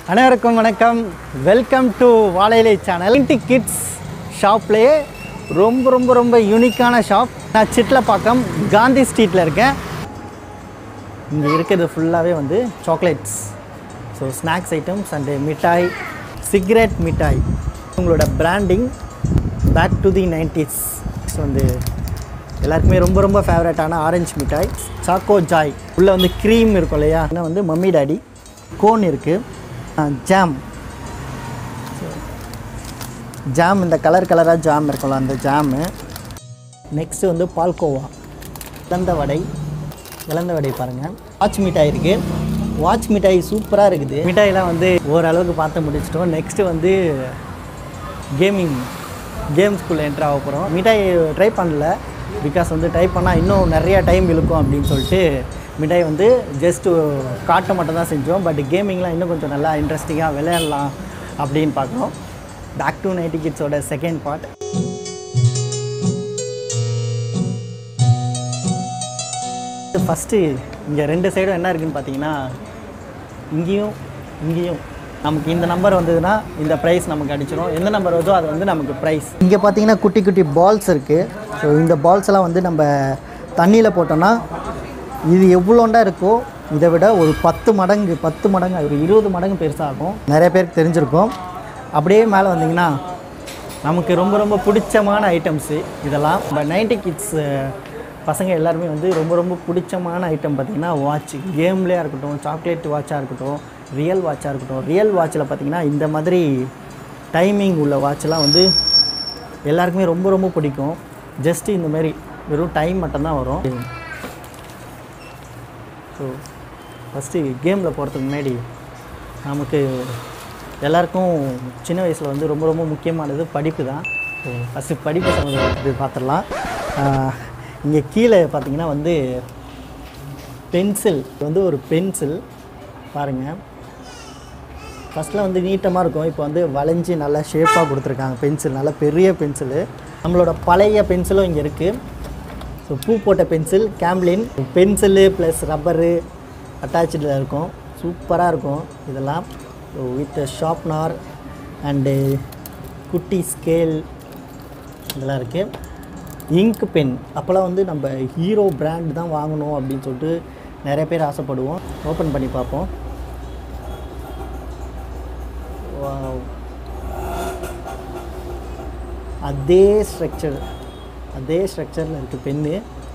அனைவருக்கும் வணக்கம் welcome to Vazhaiyilai channel இன்டி கிட்ஸ் ஷாப்லேயே ரொம்ப ரொம்ப ரொம்ப யூனிக்கான ஷாப் நான் சிட்லப்பாக்கம் காந்தி ஸ்ட்ரீட்டில் இருக்கேன் இங்கே இருக்கிறது ஃபுல்லாகவே வந்து chocolates so snacks items and மிட்டாய் சிகரெட் மிட்டாய் உங்களோட branding back to the nineties so வந்து எல்லாருக்குமே ரொம்ப ரொம்ப ஃபேவரட்டான ஆரஞ்சு மிட்டாய் சாக்கோ ஜாய் உள்ளே வந்து க்ரீம் இருக்கும் இல்லையா இன்னும் வந்து மம்மி டாடி கோன் இருக்குது ஜாம் ஜாம் இந்த கலர் கலராக ஜாம் இருக்கும்ல அந்த ஜாமு நெக்ஸ்ட்டு வந்து பால்கோவா இளந்த வடை இளந்த வடை பாருங்கள் வாட்ச் மிட்டாய் இருக்குது வாட்ச் மிட்டாய் சூப்பராக இருக்குது மிட்டாயெல்லாம் வந்து ஓரளவுக்கு பார்த்து முடிச்சிட்டோம் நெக்ஸ்ட்டு வந்து கேமிங் கேம்ஸ்குள்ளே என்ட்ரு ஆக போகிறோம் மிட்டாய் ட்ரை பண்ணல பிகாஸ் வந்து ட்ரை பண்ணால் இன்னும் நிறையா டைம் இழுக்கும் அப்படின்னு சொல்லிட்டு மிட்டாய் வந்து ஜஸ்ட்டு காட்ட மட்டும் தான் செஞ்சோம் பட் கேமிங்லாம் இன்னும் கொஞ்சம் நல்லா இன்ட்ரெஸ்டிங்காக விளையாடலாம் அப்படின்னு பார்க்குறோம் பேக் டு நைன்டி கிட்ஸோட செகண்ட் பார்ட் ஃபஸ்ட்டு இங்கே ரெண்டு சைடும் என்ன இருக்குன்னு பார்த்தீங்கன்னா இங்கேயும் இங்கேயும் நமக்கு இந்த நம்பர் வந்ததுன்னா இந்த ப்ரைஸ் நமக்கு அடிச்சிடும் எந்த நம்பர் வருதோ அது வந்து நமக்கு ப்ரைஸ் இங்கே பார்த்தீங்கன்னா குட்டி குட்டி பால்ஸ் இருக்குது ஸோ இந்த பால்ஸ் எல்லாம் வந்து நம்ம தண்ணியில் போட்டோம்னா இது எவ்வளோண்டா இருக்கோ இதை விட ஒரு பத்து மடங்கு பத்து மடங்கு ஒரு இருபது மடங்கு பெருசாகும் நிறைய பேருக்கு தெரிஞ்சிருக்கும் அப்படியே மேலே வந்தீங்கன்னா நமக்கு ரொம்ப ரொம்ப பிடிச்சமான ஐட்டம்ஸு இதெல்லாம் நம்ம நைன்டி கிட்ஸ் பசங்க எல்லாருமே வந்து ரொம்ப ரொம்ப பிடிச்சமான ஐட்டம் பார்த்திங்கன்னா வாட்ச் கேம்லேயா இருக்கட்டும் சாக்லேட் வாட்சாக இருக்கட்டும் ரியல் வாட்சாக இருக்கட்டும் ரியல் வாட்சில் பார்த்திங்கன்னா இந்த மாதிரி டைமிங் உள்ள வாட்செலாம் வந்து எல்லாருக்குமே ரொம்ப ரொம்ப பிடிக்கும் ஜஸ்ட்டு இந்த மாதிரி வெறும் டைம் மட்டும்தான் வரும் ஸோ ஃபஸ்ட்டு கேமில் போகிறதுக்கு முன்னாடி நமக்கு எல்லாருக்கும் சின்ன வயசில் வந்து ரொம்ப ரொம்ப முக்கியமானது படிப்பு தான் ஸோ ஃபஸ்ட்டு படிப்பு சம்மந்தப்பட்டது பார்த்துடலாம் இங்கே கீழே பார்த்தீங்கன்னா வந்து பென்சில் வந்து ஒரு பென்சில் பாருங்கள் ஃபஸ்ட்டில் வந்து நீட்டமாக இருக்கும் இப்போ வந்து வளைஞ்சி நல்லா ஷேப்பாக கொடுத்துருக்காங்க பென்சில் நல்லா பெரிய பென்சிலு நம்மளோட பழைய பென்சிலும் இங்கே இருக்குது ஸோ பூ போட்ட pencil Camlin pencil plus rubber அட்டாச்சில் இருக்கும் சூப்பராக இருக்கும் இதெல்லாம் ஸோ வித் ஷார்ப்னர் அண்டு குட்டி ஸ்கேல் இதெல்லாம் இருக்குது இங்க் பென் அப்போல்லாம் வந்து நம்ம ஹீரோ பிராண்ட் தான் வாங்கணும் அப்படின்னு சொல்லிட்டு நிறைய பேர் ஆசைப்படுவோம் ஓப்பன் பண்ணி பார்ப்போம் Wow. அதே ஸ்ட்ரக்சர் அதே ஸ்ட்ரக்சரில் இருக்குது பென்னு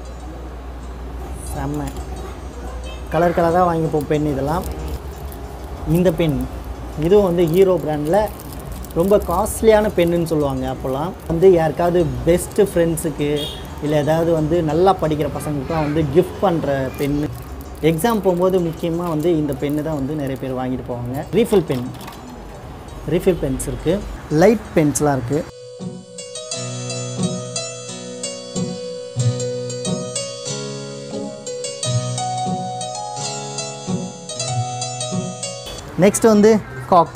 செம்ம கலர் கலராக வாங்கிப்போம் பென் இதெல்லாம் இந்த பென் இதுவும் வந்து ஹீரோ பிராண்டில் ரொம்ப காஸ்ட்லியான பென்னுன்னு சொல்லுவாங்க அப்போல்லாம் வந்து யாருக்காவது பெஸ்ட்டு ஃப்ரெண்ட்ஸுக்கு இல்லை ஏதாவது வந்து நல்லா படிக்கிற பசங்களுக்குலாம் வந்து கிஃப்ட் பண்ணுற பென்னு எக்ஸாம் போகும்போது முக்கியமாக வந்து இந்த பென்னு தான் வந்து நிறைய பேர் வாங்கிட்டு போவாங்க ரீஃபில் பென் ரீஃபில் பென்ஸ் இருக்குது லைட் பென்ஸ்லாம் இருக்குது நெக்ஸ்ட் வந்து காக்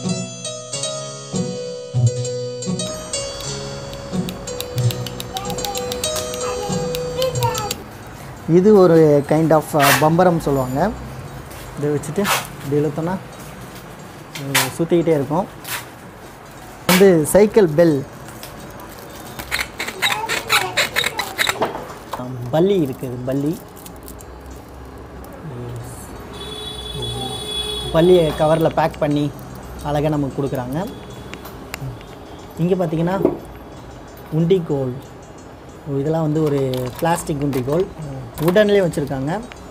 இது ஒரு கைண்ட் ஆஃப் பம்பரம் சொல்லுவாங்க இதை வச்சுட்டு இப்படி இழுத்தோன்னா சுற்றிக்கிட்டே இருக்கும் வந்து சைக்கிள் பெல் பல்லி இருக்குது பல்லி பல்லியை கவரில் பேக் பண்ணி அழகாக நமக்கு கொடுக்குறாங்க இங்கே பார்த்தீங்கன்னா உண்டிகோல் ஓ, இதெல்லாம் வந்து ஒரு பிளாஸ்டிக் உண்டிகோல் உடன்லேயே வச்சுருக்காங்க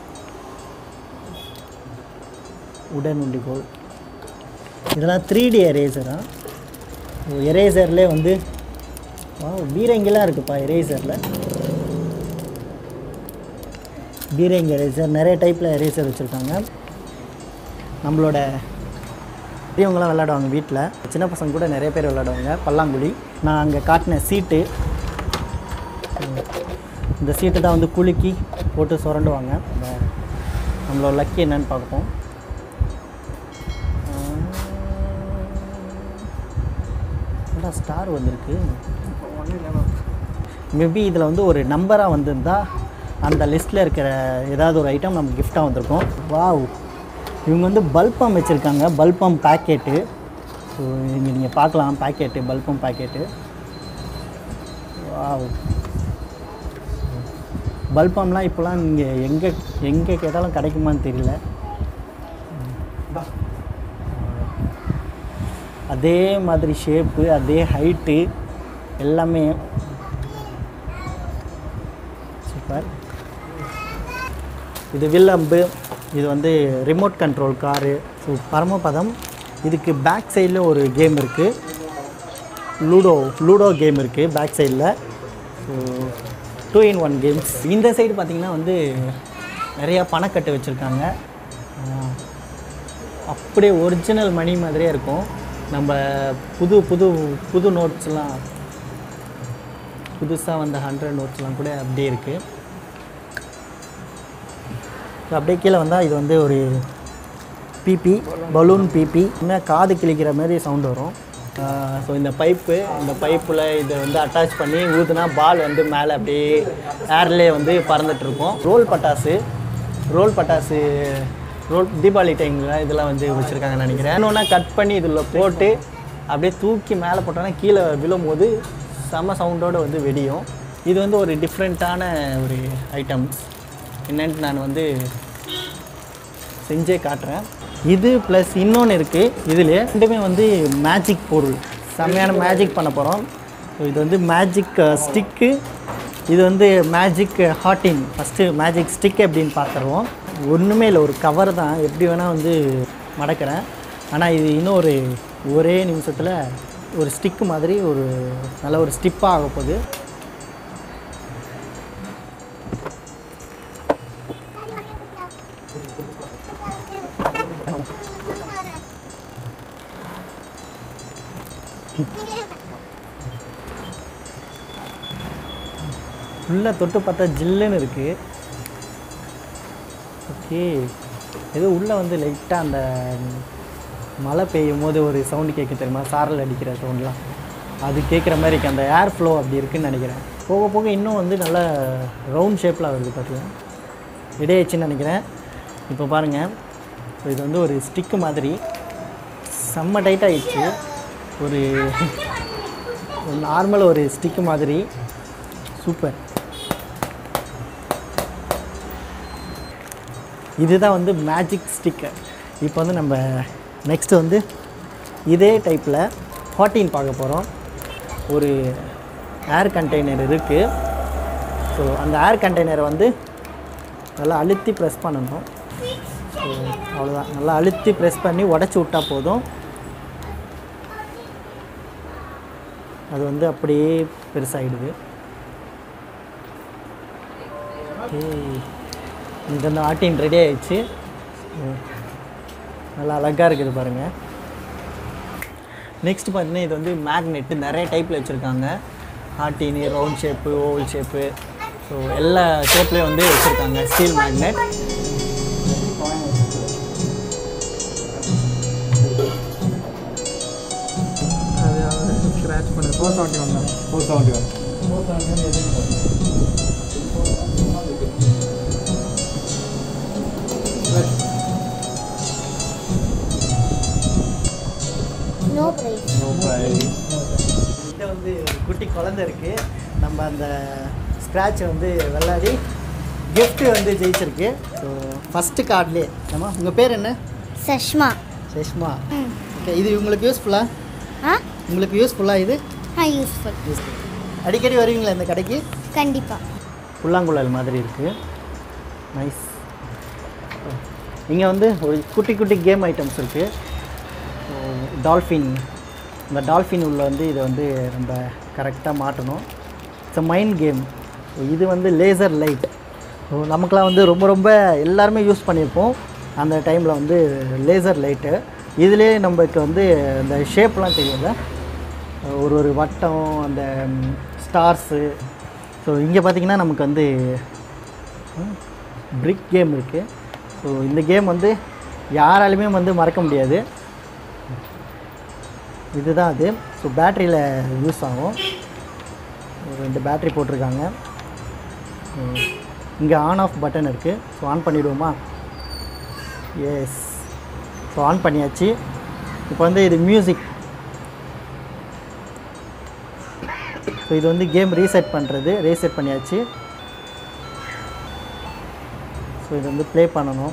உடன் உண்டிகோல் இதெல்லாம் த்ரீ டி எரேசரா எரேசர்லேயே வந்து வா பீரங்கிலாம் இருக்குப்பா எரேசரில் பீரங்கி எரேசர் நிறைய டைப்பில் எரேசர் வச்சுருக்காங்க நம்மளோட பெரியவங்களாம் விளையாடுவாங்க வீட்டில் சின்ன பசங்க கூட நிறைய பேர் விளையாடுவாங்க பல்லாங்குழி நான் அங்கே காட்டின சீட்டு இந்த சீட்டு தான் வந்து குலுக்கி போட்டு சுரண்டுவாங்க இந்த நம்மளோட லக்கி என்னன்னு பார்ப்போம் என்ன ஸ்டார் வந்திருக்கு மேபி இதில் வந்து ஒரு நம்பராக வந்திருந்தா அந்த லிஸ்ட்டில் இருக்கிற ஏதாவது ஒரு ஐட்டம் நமக்கு கிஃப்டாக வந்திருக்கும் வாவ் இவங்க வந்து பல்பம் வச்சுருக்காங்க பல்பம் பேக்கெட்டு ஸோ இங்கே நீங்கள் பார்க்கலாம் பேக்கெட்டு பல்பம் பேக்கெட்டு வாவ் பல்பம்லாம் இப்போலாம் இங்கே எங்கே எங்கே கேட்டாலும் கிடைக்குமான்னு தெரியல அதே மாதிரி ஷேப்பு அதே ஹைட்டு எல்லாமே சூப்பர் இது வில்லம்பு இது வந்து ரிமோட் கண்ட்ரோல் காரு ஸோ பரமபதம் இதுக்கு பேக் சைடில் ஒரு கேம் இருக்குது லூடோ லூடோ கேம் இருக்குது பேக் சைடில் so two in one games இந்த சைடு பார்த்திங்கன்னா வந்து நிறையா பணக்கட்டு வச்சுருக்காங்க அப்படியே ஒரிஜினல் மணி மாதிரியே இருக்கும் நம்ம புது புது புது நோட்ஸ்லாம் புதுசாக வந்த ஹண்ட்ரட் நோட்ஸ்லாம் கூட அப்படியே இருக்குது ஸோ அப்படியே கீழே வந்தால் இது வந்து ஒரு பிபி பலூன் பிபி இன்னும் காது கிழிக்கிற மாதிரி சவுண்ட் வரும் ஸோ இந்த பைப்பு இந்த பைப்பில் இதை வந்து அட்டாச் பண்ணி ஊதுனா பால் வந்து மேலே அப்படியே ஏர்லேயே வந்து பறந்துட்டு இருக்கும் ரோல் பட்டாசு ரோல் பட்டாசு ரோல் தீபாவளி டைமில் இதெல்லாம் வந்து வச்சுருக்காங்கன்னு நினைக்கிறேன் இன்னொன்னா கட் பண்ணி இதில் போட்டு அப்படியே தூக்கி மேலே போட்டோன்னா கீழே விழும்போது செம சவுண்டோடு வந்து வெடியும் இது வந்து ஒரு டிஃப்ரெண்ட்டான ஒரு ஐட்டம்ஸ் என்னன்ட்டு நான் வந்து செஞ்சே காட்டுறேன் இது ப்ளஸ் இன்னொன்று இருக்குது இதில் ரெண்டுமே வந்து மேஜிக் பொருள் செம்மையான மேஜிக் பண்ண போகிறோம் இது வந்து மேஜிக் ஸ்டிக்கு இது வந்து மேஜிக் ஹாட்டின் ஃபஸ்ட்டு மேஜிக் ஸ்டிக் எப்படின்னு பார்த்துருவோம் ஒன்றுமே இல்லை ஒரு கவர் தான் எப்படி வேணால் வந்து மடக்கிறேன் ஆனால் இது இன்னும் ஒரு ஒரே நிமிஷத்தில் ஒரு ஸ்டிக்கு மாதிரி ஒரு நல்ல ஒரு ஸ்டிப்பாக ஆக போகுது உள்ளே தொட்டு பார்த்தா ஜில்லுன்னு இருக்குது ஓகே ஏதோ உள்ளே வந்து லைட்டாக அந்த மழை பெய்யும் போது ஒரு சவுண்டு கேட்க தெரியுமா சாரல் அடிக்கிற சவுண்ட்லாம் அது கேட்குற மாதிரி இருக்குது அந்த ஏர் ஃப்ளோ அப்படி இருக்குன்னு நினைக்கிறேன் போக போக இன்னும் வந்து நல்ல ரவுண்ட் ஷேப்பில் வருது பார்த்தீங்கன்னா இடையாச்சுன்னு நினைக்கிறேன் இப்போ பாருங்கள் இது வந்து ஒரு ஸ்டிக்கு மாதிரி செம்ம டைட் ஆயிடுச்சு ஒரு நார்மல் ஒரு ஸ்டிக்கு மாதிரி சூப்பர் இதுதான் வந்து மேஜிக் ஸ்டிக்கர் இப்போ வந்து நம்ம நெக்ஸ்ட்டு வந்து இதே டைப்பில் ஃபார்ட்டீன் பார்க்க போகிறோம் ஒரு ஏர் கண்டெய்னர் இருக்குது ஸோ அந்த ஏர் கண்டெய்னரை வந்து நல்லா அழுத்தி ப்ரெஸ் பண்ணணும் ஸோ அவ்வளோதான் நல்லா அழுத்தி ப்ரெஸ் பண்ணி உடச்சி விட்டா போதும் அது வந்து அப்படியே பெருசாகிடுது ஓகே இந்த ஆட்டின் ரெடி ஆயிடுச்சு ம். நல்லா அழகாக இருக்குது பாருங்கள் நெக்ஸ்ட் பார்த்தீங்கன்னா இது வந்து மேக்னெட்டு நிறைய டைப்பில் வச்சுருக்காங்க ஆட்டின் round shape oval shape so எல்லா ஷேப்லேயும் வந்து வச்சுருக்காங்க ஸ்டீல் மேக்னெட் ஸ்க்ராட்ச் பண்ண ஃபோர் செவன்ட்டி ஒன் தான் four seventy one No price. No price கிட்ட வந்து ஒரு குட்டி குழந்தை இருக்குது நம்ம அந்த ஸ்க்ராட்சை வந்து விளையாடி gift வந்து ஜெயிச்சிருக்கு ஸோ ஃபஸ்ட்டு கார்ட்லேயே ஏமா உங்கள் பேர் என்ன சஷ்மா சேஷ்மா ம் ஓகே இது உங்களுக்கு யூஸ்ஃபுல்லா ஆ உங்களுக்கு யூஸ்ஃபுல்லாக இது ஆ யூஸ்ஃபுல் யூஸ்ஃபுல் அடிக்கடி வருவீங்களா இந்த கடைக்கு கண்டிப்பாக புல்லாங்குழல் மாதிரி இருக்குது நைஸ் இங்கே வந்து ஒரு குட்டி குட்டி கேம் ஐட்டம்ஸ் இருக்குது டால்ஃபின் இந்த டால்ஃபின் உள்ள வந்து இதை வந்து நம்ம கரெக்டாக மாட்டணும் இட்ஸ் அ மைண்ட் கேம் இது வந்து லேசர் லைட் ஸோ நமக்கெலாம் வந்து ரொம்ப ரொம்ப எல்லாருமே யூஸ் பண்ணியிருப்போம் அந்த டைமில் வந்து லேசர் லைட்டு இதுலேயே நமக்கு வந்து இந்த ஷேப்லாம் தெரியும்ல ஒரு ஒரு வட்டம் அந்த ஸ்டார்ஸு ஸோ இங்கே பார்த்தீங்கன்னா நமக்கு வந்து பிரிக் கேம் இருக்குது ஸோ இந்த கேம் வந்து யாராலுமே வந்து மறக்க முடியாது இதுதான் அது ஸோ பேட்டரியில் யூஸ் ஆகும் ஒரு ரெண்டு பேட்டரி போட்டிருக்காங்க இங்கே ஆன் ஆஃப் பட்டன் இருக்குது ஸோ ஆன் பண்ணிவிடுவோமா எஸ் ஸோ ஆன் பண்ணியாச்சு இப்போ வந்து இது மியூசிக் ஸோ இது வந்து கேம் ரீசெட் பண்ணுறது ரீசெட் பண்ணியாச்சு ஸோ இது வந்து ப்ளே பண்ணணும்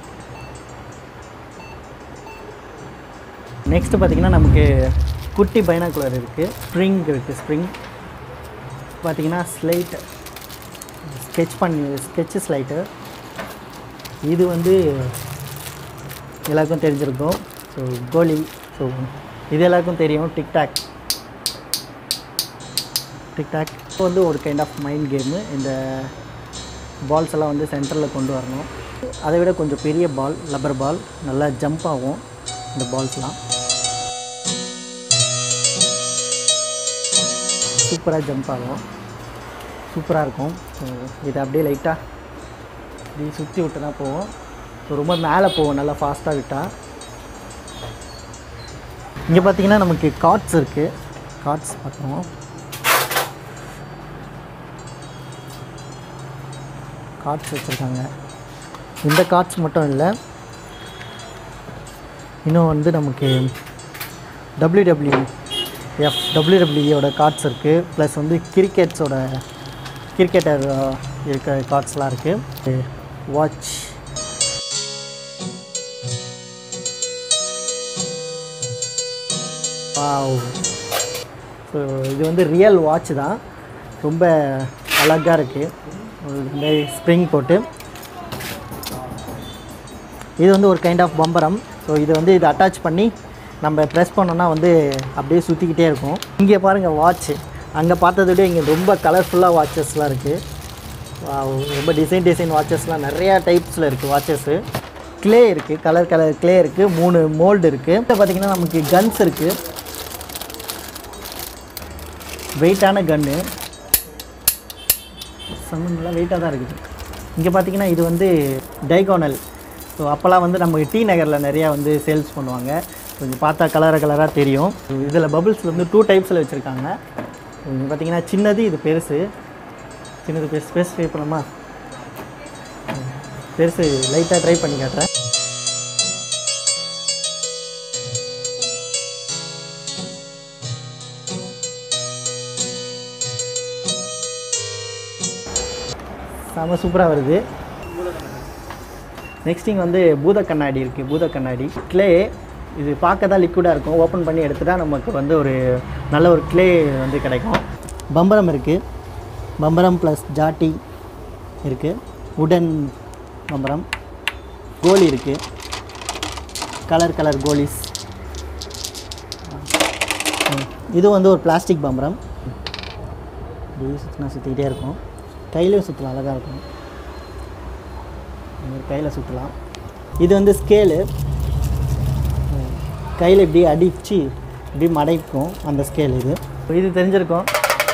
நெக்ஸ்ட்டு பார்த்தீங்கன்னா நமக்கு குட்டி பைனாக்குலர் இருக்குது ஸ்ப்ரிங் இருக்குது ஸ்ப்ரிங் பார்த்தீங்கன்னா ஸ்லைட் ஸ்கெட்ச் பண்ணி ஸ்கெட்ச் ஸ்லைட்டு இது வந்து எல்லாருக்கும் தெரிஞ்சிருக்கும் ஸோ கோலி ஸோ இது எல்லாருக்கும் தெரியும் டிக்டாக் டிக்டாக் இப்போ வந்து ஒரு கைண்ட் ஆஃப் மைண்ட் கேமு இந்த பால்ஸ் எல்லாம் வந்து சென்டரில் கொண்டு வரணும் அதை விட கொஞ்சம் பெரிய பால் லப்பர் பால் நல்லா ஜம்ப் ஆகும் இந்த பால்ஸ்லாம் சூப்பராக ஜம்ப் ஆகும் சூப்பராக இருக்கும் ஸோ இதை அப்படியே லைட்டாக இப்படி சுற்றி விட்டு தான் போவோம் ஸோ ரொம்ப மேலே போவோம் நல்லா ஃபாஸ்ட்டாக விட்டால் இங்கே பார்த்தீங்கன்னா நமக்கு கார்ட்ஸ் இருக்குது கார்ட்ஸ் பார்க்குறோம் கார்ட்ஸ் வச்சுருக்காங்க இந்த கார்ட்ஸ் மட்டும் இல்லை இன்னும் வந்து நமக்கு டபிள்யூடபிள்யூ எஃப் டபிள்யூடபிள்யூயோட கார்ட்ஸ் இருக்குது ப்ளஸ் வந்து கிரிக்கெட்ஸோட கிரிக்கெட்டர் இருக்க கார்ட்ஸ்லாம் இருக்குது வாட்ச் ஸோ இது வந்து ரியல் வாட்ச் தான் ரொம்ப அழகாக இருக்குது ஸ்ப்ரிங் போட்டு இது வந்து ஒரு கைண்ட் ஆஃப் பம்பரம் ஸோ இது வந்து இது அட்டாச் பண்ணி நம்ம ப்ரெஸ் பண்ணோன்னா வந்து அப்படியே சுற்றிக்கிட்டே இருக்கும் இங்கே பாருங்கள் வாட்ச் அங்கே பார்த்ததை விட இங்கே ரொம்ப கலர்ஃபுல்லாக வாட்சஸ்லாம் இருக்குது ரொம்ப டிசைன் டிசைன் வாட்சஸ்லாம் நிறையா டைப்ஸில் இருக்குது வாட்சஸ்ஸு க்ளே இருக்குது கலர் கலர் க்ளே இருக்குது மூணு மோல்டு இருக்குது இப்போ பார்த்திங்கன்னா நமக்கு கன்ஸ் இருக்குது வெயிட்டான கன்று செம்ம நல்லா வெயிட்டாக தான் இருக்குது இங்கே பார்த்தீங்கன்னா இது வந்து டைகோனல் ஸோ அப்போல்லாம் வந்து நம்ம டி நகரில் நிறையா வந்து சேல்ஸ் பண்ணுவாங்க கொஞ்சம் பார்த்தா கலராக கலராக தெரியும் இதில் பபிள்ஸ் வந்து டூ டைப்ஸில் வச்சுருக்காங்க இங்கே பார்த்தீங்கன்னா சின்னது இது பெருசு சின்னது பெருசு பெருசு ட்ரை பண்ணலாமா பெருசு லைட்டாக ட்ரை பண்ணி காட்டுறேன் செம சூப்பராக வருது நெக்ஸ்ட் இங்கே வந்து பூத கண்ணாடி இருக்குது பூத கண்ணாடி க்ளே இது பார்க்க தான் லிக்விடாக இருக்கும் ஓப்பன் பண்ணி எடுத்துட்டா நமக்கு வந்து ஒரு நல்ல ஒரு க்ளே வந்து கிடைக்கும் பம்பரம் இருக்குது பம்பரம் ப்ளஸ் ஜாட்டி இருக்குது உடன் பம்பரம் கோலி இருக்குது கலர் கலர் கோலிஸ் ம். இது வந்து ஒரு பிளாஸ்டிக் பம்பரம் இப்படி சுற்றினா சுற்றிக்கிட்டே இருக்கும் கையிலையும் சுற்றலாம் அழகாக இருக்கும் இந்த மாதிரி கையில் சுற்றலாம் இது வந்து ஸ்கேலு கையில் இப்படி அடித்து இப்படி மடைக்கும் அந்த ஸ்கேல் இது இது தெரிஞ்சிருக்கும்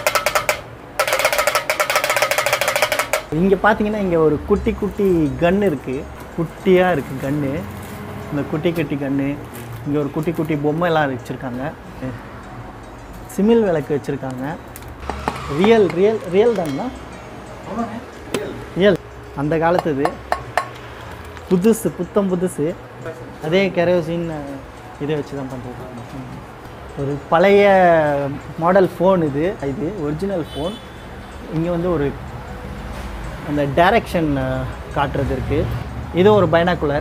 இங்கே பார்த்தீங்கன்னா இங்கே ஒரு குட்டி குட்டி கன் இருக்குது குட்டியாக இருக்குது கன்று இந்த குட்டி குட்டி கன்று இங்கே ஒரு குட்டி குட்டி பொம்மைலாம் வச்சுருக்காங்க சிமில் விளக்கு வச்சுருக்காங்க ரியல் ரியல் ரியல் தானா ரியல் அந்த காலத்து இது புதுசு புத்தம் புதுசு அதே கெரோசின் இதை வச்சு தான் பண்ணுறது ஒரு பழைய மாடல் ஃபோன் இது இது ஒரிஜினல் ஃபோன் இங்கே வந்து ஒரு அந்த டைரக்ஷன் காட்டுறது இருக்குது இது ஒரு பைனாக்குலர்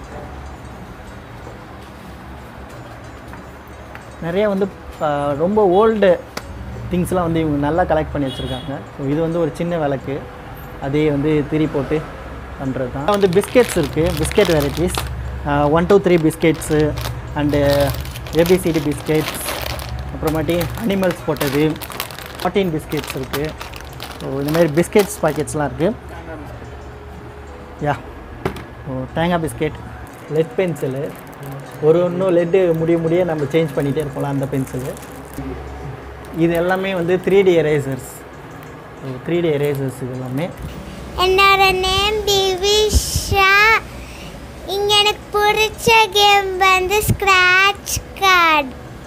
நிறைய வந்து அஹ், ரொம்ப ஓல்டு திங்ஸ்லாம் வந்து இவங்க நல்லா கலெக்ட் பண்ணி வச்சுருக்காங்க ஸோ இது வந்து ஒரு சின்ன விளக்கு அதே வந்து திரி போட்டு பண்ணுறது தான் வந்து பிஸ்கெட்ஸ் இருக்குது biscuit varieties one two three biscuits and ABCD biscuits அப்புறமாட்டி அனிமல்ஸ் போட்டது ப்ரோட்டீன் பிஸ்கெட்ஸ் இருக்குது ஸோ இந்தமாதிரி பிஸ்கெட்ஸ் பாக்கெட்ஸ்லாம் இருக்குது யா ஓ தேங்காய் பிஸ்கெட் லெட் பென்சிலு ஒரு ஒன்றும் லெட்டு முடிய முடிய நம்ம சேஞ்ச் பண்ணிகிட்டே இருப்போம்ல அந்த பென்சிலு இது எல்லாமே வந்து three D erasers three D erasers இது எல்லாமே என்னோட நேம் திவிஷா இங்கே எனக்கு பிடிச்ச கேம் வந்து ஸ்க்ராட்ச் கார்டு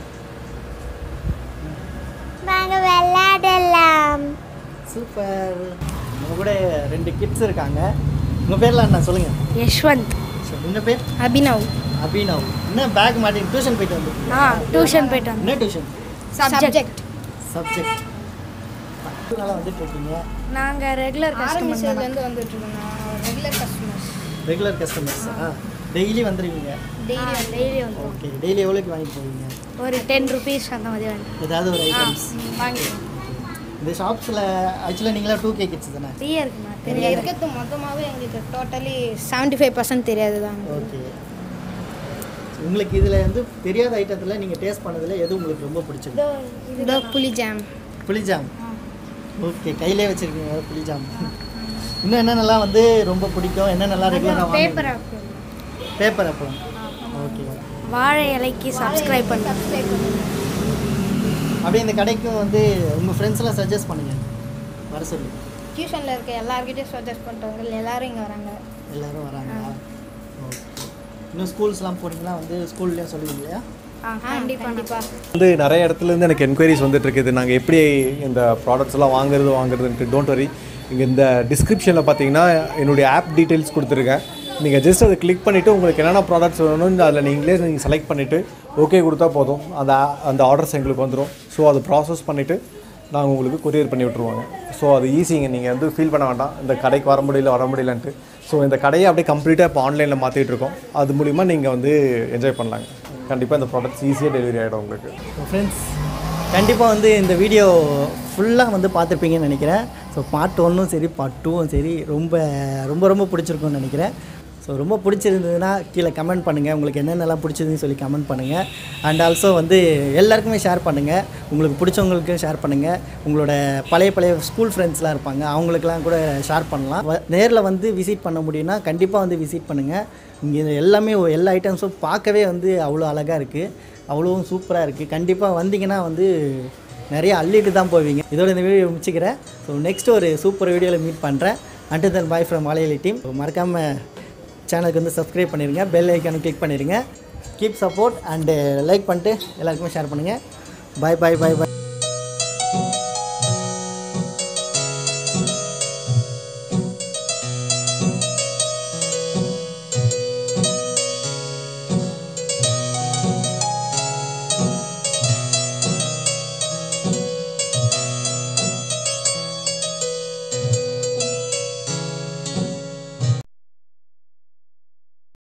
வாங்க விளையாடலாம் சூப்பர் நம்ம கூட ரெண்டு கிட்ஸ் இருக்காங்க உங்கள் பேர்லாம் என்ன சொல்லுங்கள் யஷ்வந்த் உங்கள் பேர் அபினவ் அபினவ் என்ன பேக் மாட்டி டியூஷன் போயிட்டு வந்துருக்கீங்க ஆ டியூஷன் போயிட்டு வந்தேன் என்ன டியூஷன் சப்ஜெக்ட் சப்ஜெக்ட் நல்லா வந்துட்டு இருக்கீங்க நாங்கள் ரெகுலர் கஸ்டமர் ஆரம்பிச்சதுலேருந்து வந்துட்டு இருக்கோம் ரெகுலர் கஸ்டமர்ஸ் ரெகுலர் கஸ்டமர்ஸ் ஆ டெய்லி வந்துருவீங்க டெய்லி டெய்லி வந்து ஓகே டெய்லி எவ்வளோக்கு வாங்கிட்டு போவீங்க ஒரு டென் ருபீஸ் அந்த மாதிரி வந்து ஏதாவது ஒரு ஐட்டம்ஸ் வாங்கிடுவோம் இந்த ஷாப்ஸில் ஆக்சுவலாக நீங்களா டூ கே கிட்ஸ் தானே ஃப்ரீயாக இருக்குமா இங்கே தெரியாது இருக்கிறது மொத்தமாகவே எங்களுக்கு டோட்டலி செவன்ட்டி ஃபைவ் பர்சன்ட் தெரியாது தான் ஓகே உங்களுக்கு இதில் வந்து தெரியாத ஐட்டத்தில் நீங்கள் டேஸ்ட் பண்ணதில் எது உங்களுக்கு ரொம்ப பிடிச்சிருக்கு இதோ புளி ஜாம் புளிஜாம் ஓகே கையிலே வச்சுருக்கீங்க புளிஜாம் இன்னும் என்னென்னலாம் வந்து ரொம்ப பிடிக்கும் என்னென்னலாம் ரெகுலராக பேப்பர் வாங்க பேப்பர் அப்பளம் ஓகே வாழை இலைக்கு சப்ஸ்கிரைப் பண்ணி அப்படியே இந்த கடைக்கும் வந்து உங்கள் ஃப்ரெண்ட்ஸ்லாம் சஜஸ்ட் பண்ணுங்கள் வர சொல்லி டியூஷனில் இருக்க எல்லாருக்கிட்டையும் சஜஸ்ட் பண்ணிட்டவங்க எல்லாரும் இங்கே வராங்க எல்லாரும் வராங்களா ஓகே இன்னும் ஸ்கூல்ஸ்லாம் போனீங்கன்னா வந்து ஸ்கூல்லேயும் சொல்லுவீங்க இல்லையா கண்டிப்பாக கண்டிப்பாக வந்து நிறைய இடத்துல இருந்து எனக்கு என்கொயரிஸ் வந்துட்டு இருக்குது நாங்கள் எப்படி இந்த ப்ராடக்ட்ஸ் எல்லாம் வாங்குறது வாங்குறதுன்ட்டு டோன்ட் வரி இங்கே இந்த டிஸ்கிரிப்ஷனில் பார்த்தீங்கன்னா என்னுடைய ஆப் டீட்டெயில்ஸ் கொடுத்துருக்கேன் நீங்கள் ஜஸ்ட் அதை கிளிக் பண்ணிவிட்டு உங்களுக்கு என்னென்ன ப்ராடக்ட்ஸ் வேணும்னு அதில் நீங்களே நீங்கள் செலக்ட் பண்ணிவிட்டு ஓகே கொடுத்தா போதும் அந்த அந்த ஆர்டர்ஸ் எங்களுக்கு வந்துடும் ஸோ அதை ப்ராசஸ் பண்ணிவிட்டு நாங்கள் உங்களுக்கு கொரியர் பண்ணி விட்ருவாங்க ஸோ அது ஈஸிங்க நீங்கள் வந்து ஃபீல் பண்ண வேண்டாம் இந்த கடைக்கு வர முடியல வர முடியலன்ட்டு ஸோ இந்த கடையை அப்படியே கம்ப்ளீட்டாக இப்போ ஆன்லைனில் மாற்றிட்டு இருக்கோம் அது மூலிமா நீங்கள் வந்து என்ஜாய் பண்ணலாங்க கண்டிப்பாக இந்த ப்ராடக்ட்ஸ் ஈஸியாக டெலிவரி ஆகிடும் உங்களுக்கு ஃப்ரெண்ட்ஸ் கண்டிப்பாக வந்து இந்த வீடியோ ஃபுல்லாக வந்து பார்த்துருப்பீங்கன்னு நினைக்கிறேன் ஸோ பார்ட் ஒன்னும் சரி பார்ட் டூவும் சரி ரொம்ப ரொம்ப ரொம்ப பிடிச்சிருக்கும்னு நினைக்கிறேன் ஸோ ரொம்ப பிடிச்சிருந்ததுன்னா கீழே கமெண்ட் பண்ணுங்கள் உங்களுக்கு என்னென்னலாம் பிடிச்சதுன்னு சொல்லி கமெண்ட் பண்ணுங்கள் அண்ட் ஆல்சோ வந்து எல்லாருக்குமே ஷேர் பண்ணுங்கள் உங்களுக்கு பிடிச்சவங்களுக்கு ஷேர் பண்ணுங்கள் உங்களோட பழைய பழைய ஸ்கூல் ஃப்ரெண்ட்ஸ்லாம் இருப்பாங்க அவங்களுக்குலாம் கூட ஷேர் பண்ணலாம் நேரில் வந்து விசிட் பண்ண முடியும்னா கண்டிப்பாக வந்து விசிட் பண்ணுங்கள் இங்கே எல்லாமே எல்லா ஐட்டம்ஸும் பார்க்கவே வந்து அவ்வளோ அழகாக இருக்குது அவ்வளோவும் சூப்பராக இருக்குது கண்டிப்பாக வந்தீங்கன்னா வந்து நிறைய அள்ளிட்டு தான் போவீங்க இதோட இந்த வீடியோ முடிச்சுக்கிறேன் ஸோ நெக்ஸ்ட் ஒரு சூப்பர் வீடியோவில் மீட் பண்ணுறேன் and then bye from Malayali team மறக்காமல் சேனலுக்கு வந்து சப்ஸ்கிரைப் பண்ணிடுங்க பெல் ஐக்கானு கிளிக் பண்ணிடுங்க கீப் சப்போர்ட் அண்டு லைக் பண்ணிட்டு எல்லாருக்குமே ஷேர் பண்ணுங்கள் பாய் பாய் பாய் பாய்